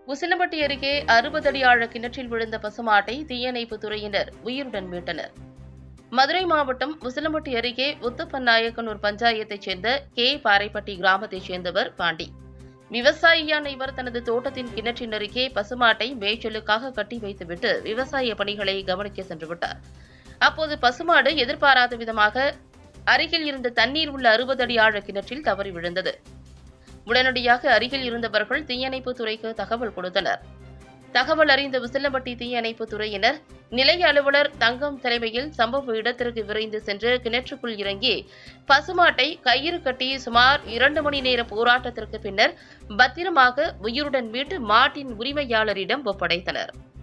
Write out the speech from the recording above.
உசிலம்பட்டி அருகே அறுபது அடி ஆழ கிணற்றில் விழுந்த பசுமாட்டை தீயணைப்புத் துறையினர் உயிருடன் மீட்டனர் மதுரை மாவட்டம் உசிலம்பட்டி அருகே உத்தப்பநாயக்கனூர் பஞ்சாயத்தைச் சேர்ந்த கே பாறைப்பட்டி கிராமத்தைச் சேர்ந்தவர் பாண்டி விவசாயியான இவர் தனது தோட்டத்தின் கிணற்றின் அருகே பசுமாட்டை மேய்ச்சலுக்காக கட்டி வைத்துவிட்டு விவசாய பணிகளை கவனிக்க சென்று விட்டார் அப்போது பசுமாடு எதிர்பாராத விதமாக அருகில் இருந்த தண்ணீர் உள்ள அறுபது அடி ஆழ கிணற்றில் தவறி விழுந்தது உடனடியாக அருகில் இருந்தவர்கள் தீயணைப்புத் துறைக்கு தகவல் கொடுத்தனர் தகவல் அறிந்த விசிலம்பட்டி தீயணைப்புத் துறையினர் நிலைய அலுவலர் தங்கம் தலைமையில் சம்பவ இடத்திற்கு விரைந்து சென்று கிணற்றுக்குள் இறங்கி பசுமாட்டை கயிறு கட்டி சுமார் இரண்டு மணி நேர போராட்டத்திற்கு பின்னர் பத்திரமாக உயிருடன் மீட்டு மாட்டின் உரிமையாளரிடம் ஒப்படைத்தனர்